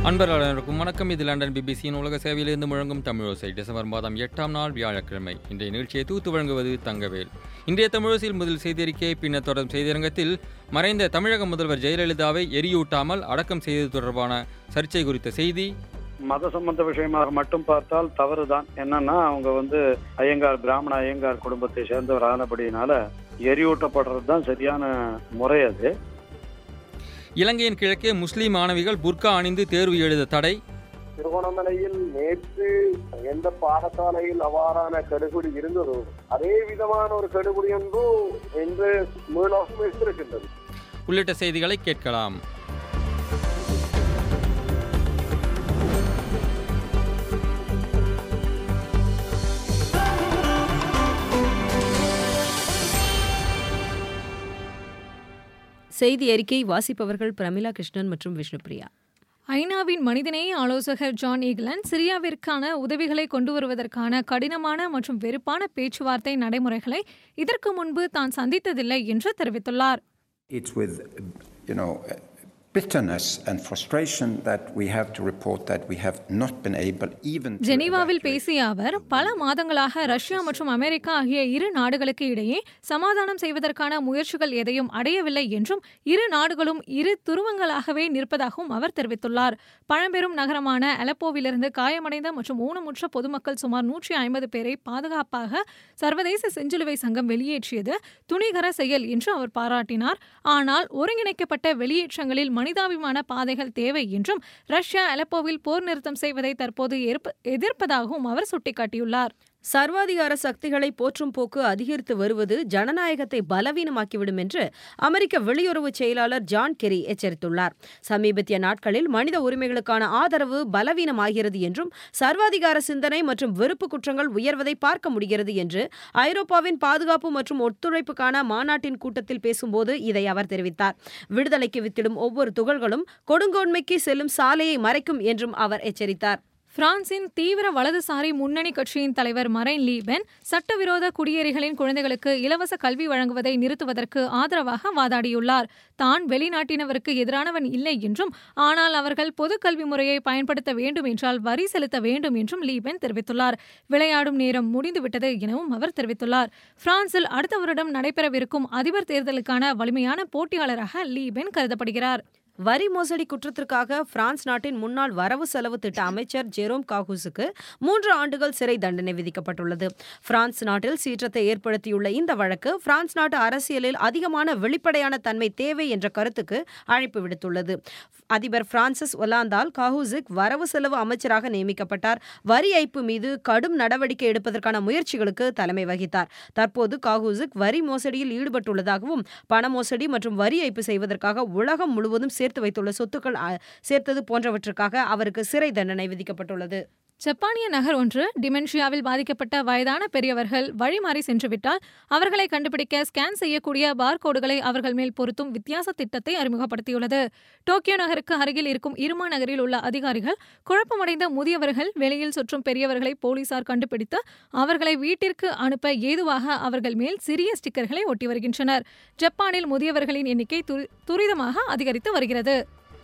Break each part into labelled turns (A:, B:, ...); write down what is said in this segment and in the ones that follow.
A: அன்பர்களுக்கும் வணக்கம் இது லண்டன் பிபிசியின் உலக சேவையிலிருந்து முழங்கும் தமிழோசை டிசம்பர் மாதம் எட்டாம் நாள் வியாழக்கிழமை இன்றைய நிகழ்ச்சியை தூத்து வழங்குவது தங்கவேல் இன்றைய தமிழோசையில் முதல் செய்தியறிக்கை பின்னர் தொடரும் செய்தியரங்கத்தில் மறைந்த தமிழக முதல்வர் ஜெயலலிதாவை எரியூட்டாமல் அடக்கம் செய்தது தொடர்பான சர்ச்சை குறித்த செய்தி
B: மத சம்பந்த விஷயமாக மட்டும் பார்த்தால் தவறுதான் என்னன்னா அவங்க வந்து ஐயங்கார் பிராமண ஐயங்கார் குடும்பத்தை சேர்ந்தவர் ஆனபடியினால எரியூட்டப்படுறது தான் சரியான முறை அது
A: இலங்கையின் கிழக்கே முஸ்லிம் மாணவிகள் புர்கா அணிந்து தேர்வு எழுத தடை
C: திருகோணமலையில் நேற்று எந்த பாடசாலையில் அவ்வாறான கெடுபிடி இருந்ததோ அதே விதமான ஒரு கெடுபிடி ஒன்று இன்று மீளவும் இருக்கின்றது
A: உள்ளிட்ட செய்திகளை கேட்கலாம்
D: செய்தி அறிக்கை வாசிப்பவர்கள் பிரமிளா கிருஷ்ணன் மற்றும் விஷ்ணுபிரியா
E: ஐநாவின் மனிதநேய ஆலோசகர் ஜான் ஈகலன் சிரியாவிற்கான உதவிகளை கொண்டு வருவதற்கான கடினமான மற்றும் வெறுப்பான பேச்சுவார்த்தை நடைமுறைகளை இதற்கு முன்பு தான் சந்தித்ததில்லை என்று தெரிவித்துள்ளார்
F: It's with, you know, bitterness and frustration that we have to report that we have not been able even to
E: ஜெனீவாவில்
F: evacuate
E: பேசிய அவர் பல மாதங்களாக ரஷ்யா மற்றும் அமெரிக்கா ஆகிய இரு நாடுகளுக்கு இடையே சமாதானம் செய்வதற்கான முயற்சிகள் எதையும் அடையவில்லை என்றும் இரு நாடுகளும் இரு துருவங்களாகவே நிற்பதாகவும் அவர் தெரிவித்துள்ளார் பழம்பெரும் நகரமான அலப்போவிலிருந்து காயமடைந்த மற்றும் ஊனமுற்ற பொதுமக்கள் சுமார் நூற்றி ஐம்பது பேரை பாதுகாப்பாக சர்வதேச செஞ்சிலுவை சங்கம் வெளியேற்றியது துணிகர செயல் என்று அவர் பாராட்டினார் ஆனால் ஒருங்கிணைக்கப்பட்ட வெளியேற்றங்களில் மனிதாபிமான பாதைகள் தேவை என்றும் ரஷ்யா அலப்போவில் போர் நிறுத்தம் செய்வதை தற்போது ஏற்ப- எதிர்ப்பதாகவும் அவர் சுட்டிக்காட்டியுள்ளார்
D: சர்வாதிகார சக்திகளை போற்றும் போக்கு அதிகரித்து வருவது ஜனநாயகத்தை பலவீனமாக்கிவிடும் என்று அமெரிக்க வெளியுறவு செயலாளர் ஜான் கெரி எச்சரித்துள்ளார் சமீபத்திய நாட்களில் மனித உரிமைகளுக்கான ஆதரவு பலவீனமாகிறது என்றும் சர்வாதிகார சிந்தனை மற்றும் வெறுப்பு குற்றங்கள் உயர்வதை பார்க்க முடிகிறது என்று ஐரோப்பாவின் பாதுகாப்பு மற்றும் ஒத்துழைப்புக்கான மாநாட்டின் கூட்டத்தில் பேசும்போது இதை அவர் தெரிவித்தார் விடுதலைக்கு வித்திடும் ஒவ்வொரு துகள்களும் கொடுங்கோன்மைக்கு செல்லும் சாலையை மறைக்கும் என்றும் அவர் எச்சரித்தார்
E: பிரான்சின் தீவிர வலதுசாரி முன்னணி கட்சியின் தலைவர் மரைன் லீபென் சட்டவிரோத குடியேறிகளின் குழந்தைகளுக்கு இலவச கல்வி வழங்குவதை நிறுத்துவதற்கு ஆதரவாக வாதாடியுள்ளார் தான் வெளிநாட்டினவருக்கு எதிரானவன் இல்லை என்றும் ஆனால் அவர்கள் பொது கல்வி முறையை பயன்படுத்த வேண்டும் என்றால் வரி செலுத்த வேண்டும் என்றும் லீபென் தெரிவித்துள்ளார் விளையாடும் நேரம் முடிந்துவிட்டது எனவும் அவர் தெரிவித்துள்ளார் பிரான்சில் அடுத்த வருடம் நடைபெறவிருக்கும் அதிபர் தேர்தலுக்கான வலிமையான போட்டியாளராக லீபென் கருதப்படுகிறார்
D: வரி மோசடி குற்றத்திற்காக பிரான்ஸ் நாட்டின் முன்னாள் வரவு செலவு திட்ட அமைச்சர் ஜெரோம் காகூஸுக்கு மூன்று ஆண்டுகள் சிறை தண்டனை விதிக்கப்பட்டுள்ளது பிரான்ஸ் நாட்டில் சீற்றத்தை ஏற்படுத்தியுள்ள இந்த வழக்கு பிரான்ஸ் நாட்டு அரசியலில் அதிகமான வெளிப்படையான தன்மை தேவை என்ற கருத்துக்கு அழைப்பு விடுத்துள்ளது அதிபர் பிரான்சிஸ் ஒலாந்தால் காகூசிக் வரவு செலவு அமைச்சராக நியமிக்கப்பட்டார் வரி ஏய்ப்பு மீது கடும் நடவடிக்கை எடுப்பதற்கான முயற்சிகளுக்கு தலைமை வகித்தார் தற்போது காகூசிக் வரி மோசடியில் ஈடுபட்டுள்ளதாகவும் பண மோசடி மற்றும் வரி ஏய்ப்பு செய்வதற்காக உலகம் முழுவதும் சேர்த்து வைத்துள்ள சொத்துக்கள் அ, சேர்த்தது போன்றவற்றுக்காக அவருக்கு சிறை தண்டனை விதிக்கப்பட்டுள்ளது
E: ஜப்பானிய நகர் ஒன்று டிமென்ஷியாவில் பாதிக்கப்பட்ட வயதான பெரியவர்கள் வழிமாறி சென்றுவிட்டால் அவர்களை கண்டுபிடிக்க ஸ்கேன் செய்யக்கூடிய பார்கோடுகளை அவர்கள் மேல் பொருத்தும் வித்தியாச திட்டத்தை அறிமுகப்படுத்தியுள்ளது டோக்கியோ நகருக்கு அருகில் இருக்கும் இருமா நகரில் உள்ள அதிகாரிகள் குழப்பமடைந்த முதியவர்கள் வெளியில் சுற்றும் பெரியவர்களை போலீசார் கண்டுபிடித்து அவர்களை வீட்டிற்கு அனுப்ப ஏதுவாக அவர்கள் மேல் சிறிய ஸ்டிக்கர்களை ஒட்டி வருகின்றனர் ஜப்பானில் முதியவர்களின் எண்ணிக்கை துரி- துரிதமாக அதிகரித்து வருகிறது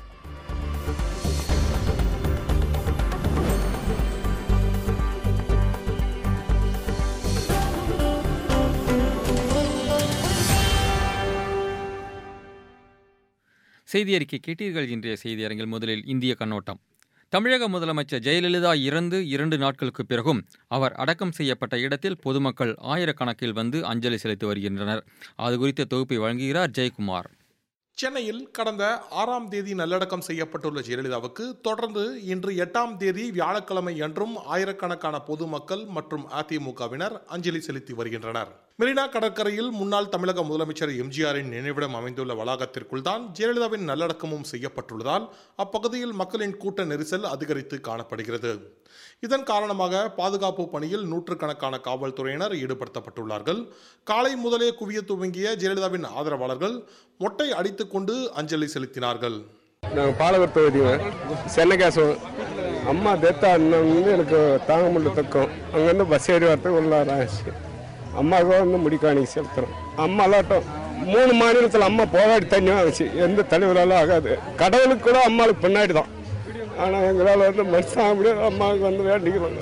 A: செய்தி அறிக்கை கேட்டீர்கள் இன்றைய செய்தி அரங்கில் முதலில் இந்திய கண்ணோட்டம் தமிழக முதலமைச்சர் ஜெயலலிதா இறந்து இரண்டு நாட்களுக்கு பிறகும் அவர் அடக்கம் செய்யப்பட்ட இடத்தில் பொதுமக்கள் ஆயிரக்கணக்கில் வந்து அஞ்சலி செலுத்தி வருகின்றனர் அது குறித்த தொகுப்பை வழங்குகிறார் ஜெயக்குமார்
G: சென்னையில் கடந்த ஆறாம் தேதி நல்லடக்கம் செய்யப்பட்டுள்ள ஜெயலலிதாவுக்கு தொடர்ந்து இன்று எட்டாம் தேதி வியாழக்கிழமை அன்றும் ஆயிரக்கணக்கான பொதுமக்கள் மற்றும் அதிமுகவினர் அஞ்சலி செலுத்தி வருகின்றனர் மெரினா கடற்கரையில் முன்னாள் தமிழக முதலமைச்சர் எம்ஜிஆரின் நினைவிடம் அமைந்துள்ள வளாகத்திற்குள் தான் ஜெயலலிதாவின் நல்லடக்கமும் செய்யப்பட்டுள்ளதால் அப்பகுதியில் மக்களின் கூட்ட நெரிசல் அதிகரித்து காணப்படுகிறது இதன் காரணமாக பாதுகாப்பு பணியில் நூற்றுக்கணக்கான காவல்துறையினர் ஈடுபடுத்தப்பட்டுள்ளார்கள் காலை முதலே குவிய துவங்கிய ஜெயலலிதாவின் ஆதரவாளர்கள் மொட்டை அடித்துக்கொண்டு அஞ்சலி செலுத்தினார்கள்
H: நாங்கள் பாலவர் தொகுதிங்க சென்னகேசம் அம்மா டெத்தா வந்து எனக்கு தாங்க முடியல தக்கம் அங்கேருந்து பஸ் ஏறி வரத்துக்கு உள்ளார ஆச்சு அம்மாவுக்கு வந்து முடிக்காணிக்கு செலுத்துறோம் அம்மா அல்லாட்டம் மூணு மாநிலத்தில் அம்மா போராடி தண்ணி ஆச்சு எந்த தலைவராலும் ஆகாது கடவுளுக்கு கூட அம்மாவுக்கு பின்னாடி தான் ஆனால் எங்களால் வந்து மனுஷன் முடியாது அம்மாவுக்கு வந்து வேண்டிக்கிறோங்க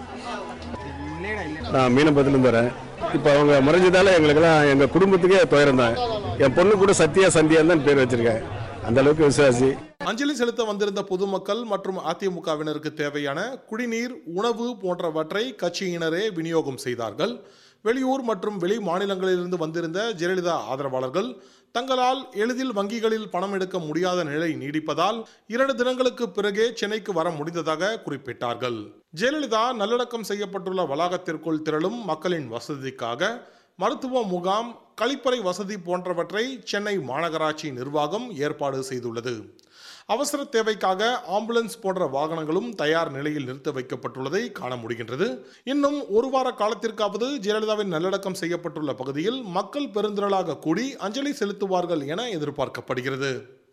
H: நான் மீனம்பத்திலேருந்து வரேன் இப்போ அவங்க மறைஞ்சதால எங்களுக்கெல்லாம் எங்கள் குடும்பத்துக்கே துயரம் தான் என் பொண்ணு கூட சத்யா சந்தியான்னு தான் பேர் வச்சிருக்கேன் அந்த அளவுக்கு விசுவாசி
G: அஞ்சலி செலுத்த வந்திருந்த பொதுமக்கள் மற்றும் அதிமுகவினருக்கு தேவையான குடிநீர் உணவு போன்றவற்றை கட்சியினரே விநியோகம் செய்தார்கள் வெளியூர் மற்றும் வெளி மாநிலங்களிலிருந்து வந்திருந்த ஜெயலலிதா ஆதரவாளர்கள் தங்களால் எளிதில் வங்கிகளில் பணம் எடுக்க முடியாத நிலை நீடிப்பதால் இரண்டு தினங்களுக்கு பிறகே சென்னைக்கு வர முடிந்ததாக குறிப்பிட்டார்கள் ஜெயலலிதா நல்லடக்கம் செய்யப்பட்டுள்ள வளாகத்திற்குள் திரளும் மக்களின் வசதிக்காக மருத்துவ முகாம் கழிப்பறை வசதி போன்றவற்றை சென்னை மாநகராட்சி நிர்வாகம் ஏற்பாடு செய்துள்ளது அவசர தேவைக்காக ஆம்புலன்ஸ் போன்ற வாகனங்களும் தயார் நிலையில் நிறுத்த வைக்கப்பட்டுள்ளதை காண முடிகின்றது இன்னும் ஒரு வார காலத்திற்காவது ஜெயலலிதாவின் நல்லடக்கம் செய்யப்பட்டுள்ள பகுதியில் மக்கள் பெருந்திரளாக கூடி அஞ்சலி செலுத்துவார்கள் என எதிர்பார்க்கப்படுகிறது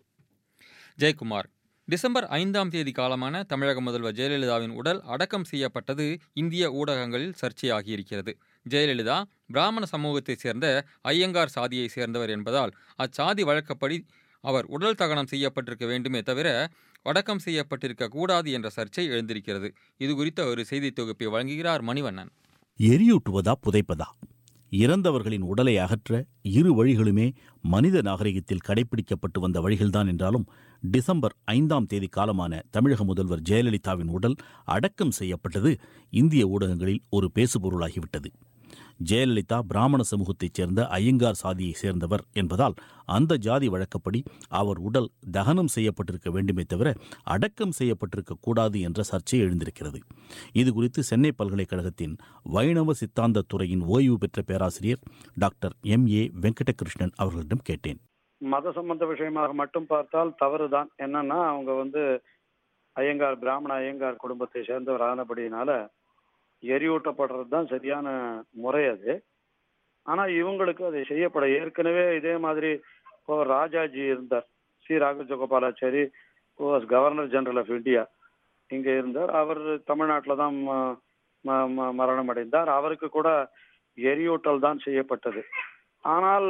A: ஜெயக்குமார் டிசம்பர் ஐந்தாம் தேதி காலமான தமிழக முதல்வர் ஜெயலலிதாவின் உடல் அடக்கம் செய்யப்பட்டது இந்திய ஊடகங்களில் சர்ச்சையாகியிருக்கிறது ஜெயலலிதா பிராமண சமூகத்தைச் சேர்ந்த ஐயங்கார் சாதியைச் சேர்ந்தவர் என்பதால் அச்சாதி வழக்கப்படி அவர் உடல் தகனம் செய்யப்பட்டிருக்க வேண்டுமே தவிர அடக்கம் செய்யப்பட்டிருக்க கூடாது என்ற சர்ச்சை எழுந்திருக்கிறது இது குறித்த ஒரு செய்தி தொகுப்பை வழங்குகிறார் மணிவண்ணன்
I: எரியூட்டுவதா புதைப்பதா இறந்தவர்களின் உடலை அகற்ற இரு வழிகளுமே மனித நாகரிகத்தில் கடைபிடிக்கப்பட்டு வந்த வழிகள்தான் என்றாலும் டிசம்பர் ஐந்தாம் தேதி காலமான தமிழக முதல்வர் ஜெயலலிதாவின் உடல் அடக்கம் செய்யப்பட்டது இந்திய ஊடகங்களில் ஒரு பேசுபொருளாகிவிட்டது ஜெயலலிதா பிராமண சமூகத்தைச் சேர்ந்த ஐயங்கார் சாதியைச் சேர்ந்தவர் என்பதால் அந்த ஜாதி வழக்கப்படி அவர் உடல் தகனம் செய்யப்பட்டிருக்க வேண்டுமே தவிர அடக்கம் செய்யப்பட்டிருக்க கூடாது என்ற சர்ச்சை எழுந்திருக்கிறது இது குறித்து சென்னை பல்கலைக்கழகத்தின் வைணவ சித்தாந்த துறையின் ஓய்வு பெற்ற பேராசிரியர் டாக்டர் எம் ஏ வெங்கடகிருஷ்ணன் அவர்களிடம் கேட்டேன்
B: மத சம்பந்த விஷயமாக மட்டும் பார்த்தால் தவறுதான் என்னன்னா அவங்க வந்து ஐயங்கார் பிராமண ஐயங்கார் குடும்பத்தை சேர்ந்தவர் ஆனபடியினால எரியூட்டப்படுறது தான் சரியான முறை அது ஆனா இவங்களுக்கு அது செய்யப்பட ஏற்கனவே இதே மாதிரி இப்போ ராஜாஜி இருந்தார் C Rajagopalachari was governor general of India இங்க இருந்தார் அவர் தமிழ்நாட்டில் தான் ம- ம- ம- மரணம் அடைந்தார் அவருக்கு கூட எரியூட்டல் தான் செய்யப்பட்டது ஆனால்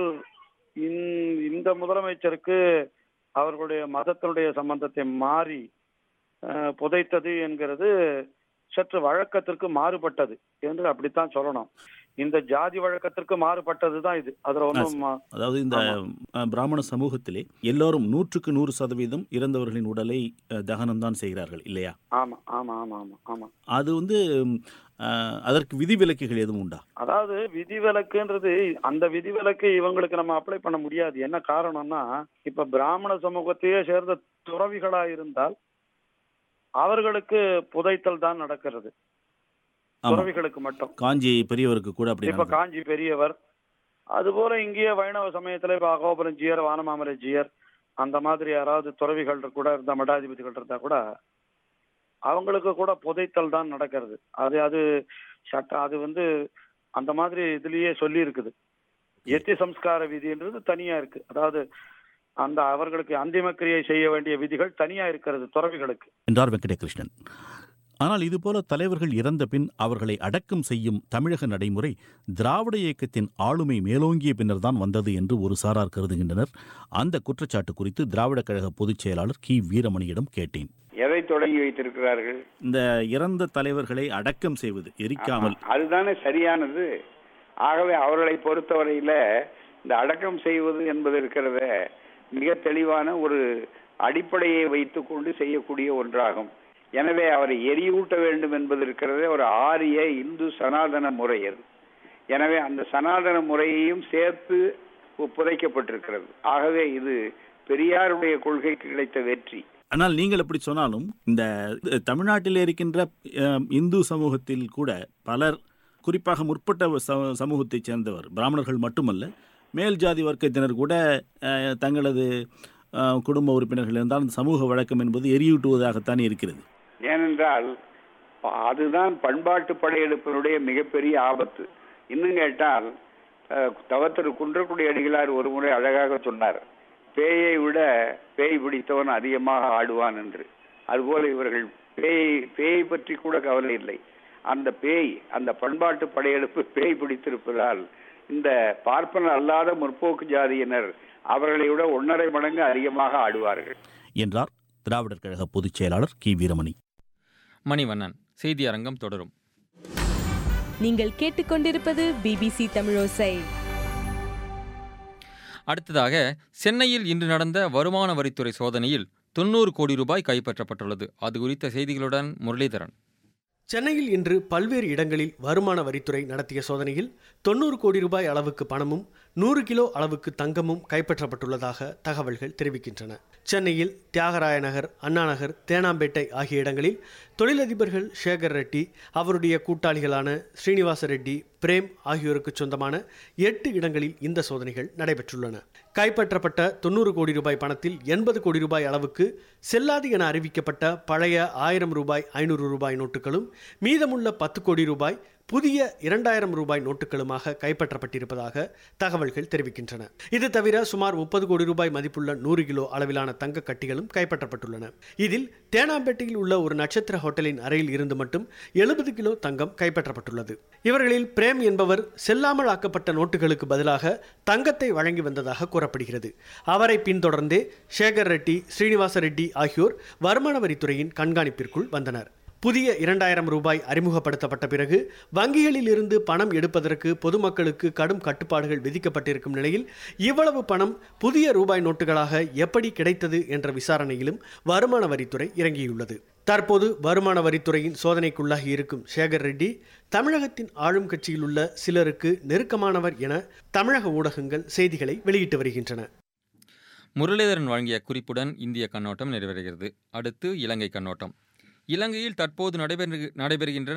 B: இந்த- இந்த முதலமைச்சருக்கு அவர்களுடைய மதத்தினுடைய சம்பந்தத்தை மாறி அஹ், புதைத்தது என்கிறது சற்று வழக்கத்திற்கு மாறுபட்டது என்று அப்படித்தான் சொல்லணும் இந்த ஜாதி வழக்கத்திற்கு மாறுபட்டது தான் இது அதுல ஒன்றும்
I: அதாவது இந்த அஹ், பிராமண சமூகத்திலே எல்லோரும் நூற்றுக்கு நூறு சதவீதம் இறந்தவர்களின் உடலை அஹ், தகனம்தான் செய்கிறார்கள் இல்லையா
B: ஆமா ஆமா ஆமா ஆமா ஆமா
I: அது வந்து அஹ், அதற்கு விதிவிலக்குகள் எதுவும் உண்டா
B: அதாவது விதிவிலக்குன்றது அந்த விதிவிலக்கு இவங்களுக்கு நம்ம அப்ளை பண்ண முடியாது என்ன காரணம்னா இப்ப பிராமண சமூகத்தையே சேர்ந்த துறவிகளா இருந்தால் அவர்களுக்கு புதைத்தல் தான் நடக்கிறது
I: ஆமா.
B: துறவிகளுக்கு மட்டும்
I: காஞ்சி பெரியவருக்கு கூட அப்படி
B: இப்ப
I: நடந்தது.
B: காஞ்சி பெரியவர் அதுபோல இங்கேயே வைணவ சமயத்துல இப்ப அகோபுரம் ஜியர் வானமாமலை ஜியர் அந்த மாதிரி யாராவது துறவிகள் கூட இருந்தா மடாதிபதிகள் இருந்தா கூட அவங்களுக்கு கூட புதைத்தல் தான் நடக்கிறது அது அது சட்ட அது வந்து அந்த மாதிரி இதுலயே சொல்லி இருக்குது எத்தி சம்ஸ்கார விதின்றது தனியா இருக்கு அதாவது அந்த அவர்களுக்கு அந்திம கிரியை செய்ய வேண்டிய விதிகள் தனியா இருக்கிறது துறவிகளுக்கு
I: என்றார் வெங்கடகிருஷ்ணன் ஆனால் இதுபோல தலைவர்கள் இறந்த பின் அவர்களை அடக்கம் செய்யும் தமிழக நடைமுறை திராவிட இயக்கத்தின் ஆளுமை மேலோங்கிய பின்னர்தான் வந்தது என்று ஒரு சாரார் கருதுகின்றனர் அந்த குற்றச்சாட்டு குறித்து திராவிட கழக பொதுச் செயலாளர் கி வீரமணியிடம் கேட்டேன்
J: எதை தொடங்கி வைத்திருக்கிறார்கள்
I: இந்த இறந்த தலைவர்களை அடக்கம் செய்வது எரிக்காமல்
J: அதுதானே சரியானது ஆகவே அவர்களை பொறுத்தவரையில இந்த அடக்கம் செய்வது என்பது இருக்கிறத மிக தெளிவான ஒரு அடிப்படையை வைத்துக்கொண்டு செய்யக்கூடிய ஒன்றாகும் எனவே அவரை எரியூட்ட வேண்டும் என்பது இருக்கிறதே ஒரு ஆரிய இந்து சனாதன முறை அது எனவே அந்த சனாதன முறையையும் சேர்த்து புதைக்கப்பட்டிருக்கிறது ஆகவே இது பெரியாருடைய கொள்கைக்கு கிடைத்த வெற்றி
I: ஆனால் நீங்கள் எப்படி சொன்னாலும் இந்த தமிழ்நாட்டில் இருக்கின்ற அஹ், இந்து சமூகத்தில் கூட பலர் குறிப்பாக முற்பட்ட ச- சமூகத்தைச் சேர்ந்தவர் பிராமணர்கள் மட்டுமல்ல மேல் ஜாதி வர்க்கத்தினர் கூட அஹ், தங்களது அஹ், குடும்ப உறுப்பினர்கள் இருந்தால் அந்த சமூக வழக்கம் என்பது எரியூட்டுவதாகத்தான் இருக்கிறது
J: ஏனென்றால் அதுதான் பண்பாட்டு படையெடுப்பினுடைய மிகப்பெரிய ஆபத்து இன்னும் கேட்டால் அஹ், தவத்திரு குன்றக்குடி அடிகளார் ஒரு முறை அழகாக சொன்னார் பேயை விட பேய் பிடித்தவன் அதிகமாக ஆடுவான் என்று அதுபோல இவர்கள் பேய் பேயை பற்றி கூட கவலை இல்லை அந்த பேய் அந்த பண்பாட்டு படையெடுப்பு பேய் பிடித்திருப்பதால் இந்த பார்ப்பன அல்லாத முற்போக்கு ஜாதியினர் அவர்களை விட ஒன்றரை மடங்கு அதிகமாக ஆடுவார்கள்
I: என்றார் திராவிடர் கழக பொதுச் செயலாளர் கி வீரமணி
A: மணிவண்ணன் செய்தி அரங்கம் தொடரும்
K: நீங்கள் கேட்டுக்கொண்டிருப்பது பிபிசி தமிழோசை
A: அடுத்ததாக சென்னையில் இன்று நடந்த வருமான வரித்துறை சோதனையில் தொண்ணூறு கோடி ரூபாய் கைப்பற்றப்பட்டுள்ளது அது குறித்த செய்திகளுடன் முரளிதரன்
L: சென்னையில் இன்று பல்வேறு இடங்களில் வருமான வரித்துறை நடத்திய சோதனையில் தொண்ணூறு கோடி ரூபாய் அளவுக்கு பணமும் நூறு கிலோ அளவுக்கு தங்கமும் கைப்பற்றப்பட்டுள்ளதாக தகவல்கள் தெரிவிக்கின்றன சென்னையில் தியாகராய நகர் அண்ணா நகர் தேனாம்பேட்டை ஆகிய இடங்களில் தொழிலதிபர்கள் சேகர் ரெட்டி அவருடைய கூட்டாளிகளான ஸ்ரீனிவாச ரெட்டி பிரேம் ஆகியோருக்கு சொந்தமான எட்டு இடங்களில் இந்த சோதனைகள் நடைபெற்றுள்ளன கைப்பற்றப்பட்ட தொண்ணூறு கோடி ரூபாய் பணத்தில் எண்பது கோடி ரூபாய் அளவுக்கு செல்லாது என அறிவிக்கப்பட்ட பழைய ஆயிரம் ரூபாய் ஐநூறு ரூபாய் நோட்டுகளும் மீதமுள்ள பத்து கோடி ரூபாய் புதிய இரண்டாயிரம் ரூபாய் நோட்டுகளுமாக கைப்பற்றப்பட்டிருப்பதாக தகவல்கள் தெரிவிக்கின்றன இது தவிர சுமார் முப்பது கோடி ரூபாய் மதிப்புள்ள நூறு கிலோ அளவிலான தங்க கட்டிகளும் கைப்பற்றப்பட்டுள்ளன இதில் தேனாம்பேட்டையில் உள்ள ஒரு நட்சத்திர ஹோட்டலின் அறையில் இருந்து மட்டும் எழுபது கிலோ தங்கம் கைப்பற்றப்பட்டுள்ளது இவர்களில் பிரேம் என்பவர் செல்லாமல் ஆக்கப்பட்ட நோட்டுகளுக்கு பதிலாக தங்கத்தை வழங்கி வந்ததாக கூறப்படுகிறது அவரை பின்தொடர்ந்தே சேகர் ரெட்டி ஸ்ரீனிவாச ரெட்டி ஆகியோர் வருமான வரித்துறையின் கண்காணிப்பிற்குள் வந்தனர் புதிய இரண்டாயிரம் ரூபாய் அறிமுகப்படுத்தப்பட்ட பிறகு வங்கிகளில் இருந்து பணம் எடுப்பதற்கு பொதுமக்களுக்கு கடும் கட்டுப்பாடுகள் விதிக்கப்பட்டிருக்கும் நிலையில் இவ்வளவு பணம் புதிய ரூபாய் நோட்டுகளாக எப்படி கிடைத்தது என்ற விசாரணையிலும் வருமான வரித்துறை இறங்கியுள்ளது தற்போது வருமான வரித்துறையின் சோதனைக்குள்ளாகி இருக்கும் சேகர் ரெட்டி தமிழகத்தின் ஆளும் கட்சியில் உள்ள சிலருக்கு நெருக்கமானவர் என தமிழக ஊடகங்கள் செய்திகளை வெளியிட்டு வருகின்றன
A: முரளிதரன் வழங்கிய குறிப்புடன் இந்திய கண்ணோட்டம் நிறைவேறுகிறது அடுத்து இலங்கை கண்ணோட்டம் இலங்கையில் தற்போது நடைபெறு நடைபெறுகின்றன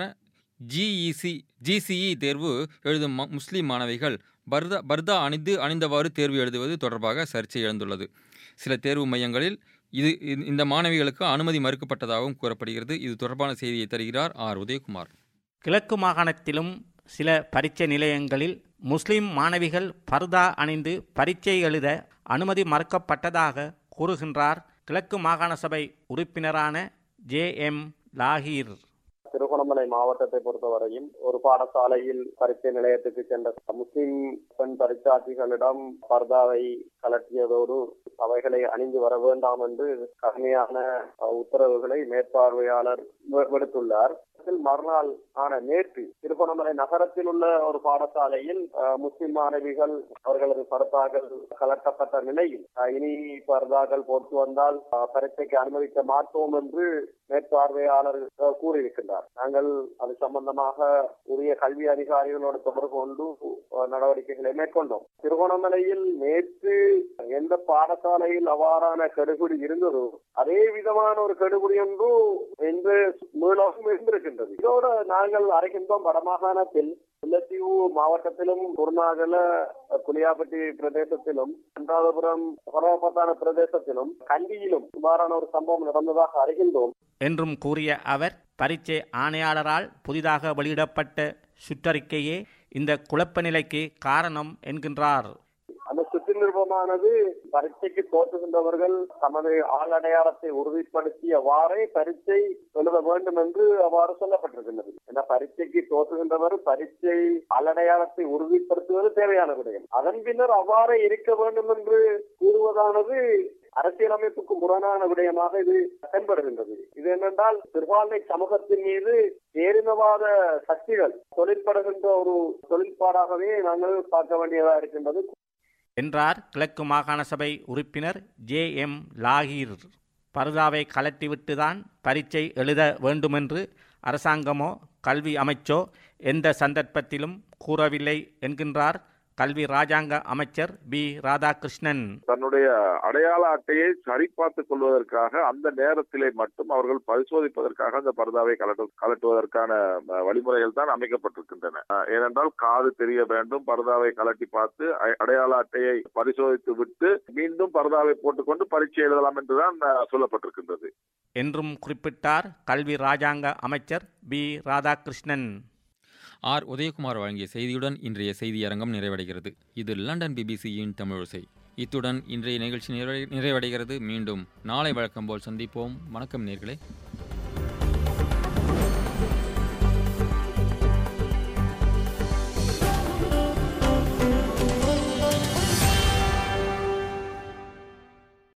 A: ஜிஇசி ஜிசிஇ தேர்வு எழுதும் ம- முஸ்லிம் மாணவிகள் பர்தா பர்தா அணிந்து அணிந்தவாறு தேர்வு எழுதுவது தொடர்பாக சர்ச்சை எழுந்துள்ளது சில தேர்வு மையங்களில் இது இந்த- இந்த மாணவிகளுக்கு அனுமதி மறுக்கப்பட்டதாகவும் கூறப்படுகிறது இது தொடர்பான செய்தியை தருகிறார் ஆர் உதயகுமார்
M: கிழக்கு மாகாணத்திலும் சில பரீட்சை நிலையங்களில் முஸ்லிம் மாணவிகள் பர்தா அணிந்து பரீட்சை எழுத அனுமதி மறுக்கப்பட்டதாக கூறுகின்றார் கிழக்கு மாகாண சபை உறுப்பினரான ஜே எம் லாகீர்
C: திருகோணமலை மாவட்டத்தை பொறுத்தவரையில் ஒரு பாடசாலையில் பரீட்சை நிலையத்துக்கு சென்ற முஸ்லிம் பெண் பரீட்சார்த்திகளிடம் பர்தாவை கலட்டியதோடு அவைகளை அணிந்து வர வேண்டாம் என்று கடுமையான அஹ், உத்தரவுகளை மேற்பார்வையாளர் வி- விடுத்துள்ளார் இதில் மறுநாள் ஆன நேற்று திருகோணமலை நகரத்தில் உள்ள ஒரு பாடசாலையில் அஹ், முஸ்லிம் மாணவிகள் அவர்களது பர்தாக்கள் கலட்டப்பட்ட நிலையில் அஹ், இனி பர்தாக்கள் போட்டு வந்தால் அஹ், பரீட்சைக்கு அனுமதிக்க மாட்டோம் என்று மேற்பார்வையாளர் அஹ், கூறியிருக்கின்றார் நாங்கள் அது சம்பந்தமாக உரிய கல்வி அதிகாரிகளோடு தொடர்பு கொண்டு அஹ், நடவடிக்கைகளை மேற்கொண்டோம் திருகோணமலையில் நேற்று எந்த பாடசாலையில் அவ்வாறான கெடுபிடி இருந்ததோ அதே விதமான ஒரு கெடுபிடி ஒன்று இன்று மீளவும் இருந்திருக்கின்றது இதோடு நாங்கள் அறைகின்றோம் வடமாகாணத்தில் முல்லைத்தீவு மாவட்டத்திலும் குருநாகல குளியாப்பட்டி பிரதேசத்திலும் அன்றாதபுரம் ஹொரவப்பத்தான பிரதேசத்திலும் கண்டியிலும் இவ்வாறான ஒரு சம்பவம் நடந்ததாக அறிகின்றோம்
M: என்றும் கூறிய அவர் பரீட்சை ஆணையாளரால் புதிதாக வெளியிடப்பட்ட சுற்றறிக்கையே இந்த குழப்ப நிலைக்கு காரணம் என்கின்றார்
C: அந்த சுற்று நிருபமானது பரீட்சைக்கு தோற்றுகின்றவர்கள் தமது ஆள் அடையாளத்தை உறுதிப்படுத்தியவாறே பரீட்சை எழுத வேண்டும் என்று அவ்வாறு சொல்லப்பட்டிருக்கின்றது ஏன்னா பரீட்சைக்கு தோற்றுகின்றவர் பரீட்சை ஆளடையாளத்தை உறுதிப்படுத்துவது தேவையான விடயம் அதன் பின்னர் அவ்வாறே இருக்க வேண்டும் என்று கூறுவதானது அரசியலமைப்புக்கு முரணான விடயமாக இது தென்படுகின்றது இது என்னென்றால் சிறுபான்மை சமூகத்தின் மீது பேரினவாத சக்திகள் தொழிற்படுகின்ற ஒரு தொழிற்பாடாகவே நாங்கள் பார்க்க வேண்டியதாக இருக்கின்றது
M: என்றார் கிழக்கு மாகாண சபை உறுப்பினர் ஜே எம் லாகீர் பர்தாவை கலட்டிவிட்டுதான் பரீட்சை எழுத வேண்டுமென்று அரசாங்கமோ கல்வி அமைச்சோ எந்த சந்தர்ப்பத்திலும் கூறவில்லை என்கின்றார் கல்வி ராஜாங்க அமைச்சர் பி ராதாகிருஷ்ணன்
N: தன்னுடைய அடையாள அட்டையை சரிபார்த்துக் கொள்வதற்காக அந்த நேரத்திலே மட்டும் அவர்கள் பரிசோதிப்பதற்காக அந்த பர்தாவை கலட்டு கலட்டுவதற்கான அஹ், வழிமுறைகள் தான் அமைக்கப்பட்டிருக்கின்றன அஹ், ஏனென்றால் காது தெரிய வேண்டும் பர்தாவை கலட்டி பார்த்து அ- அடையாள அட்டையை பரிசோதித்து விட்டு மீண்டும் பர்தாவை போட்டுக்கொண்டு பரீட்சை எழுதலாம் என்றுதான் அஹ், சொல்லப்பட்டிருக்கின்றது
M: என்றும் குறிப்பிட்டார் கல்வி ராஜாங்க அமைச்சர் பி ராதாகிருஷ்ணன்
A: ஆர் உதயகுமார் வழங்கிய செய்தியுடன் இன்றைய செய்தியரங்கம் நிறைவடைகிறது இது லண்டன் பிபிசியின் தமிழோசை இத்துடன் இன்றைய நிகழ்ச்சி நிறைவடை- நிறைவடைகிறது மீண்டும் நாளை வழக்கம் போல் சந்திப்போம் வணக்கம் நேர்களே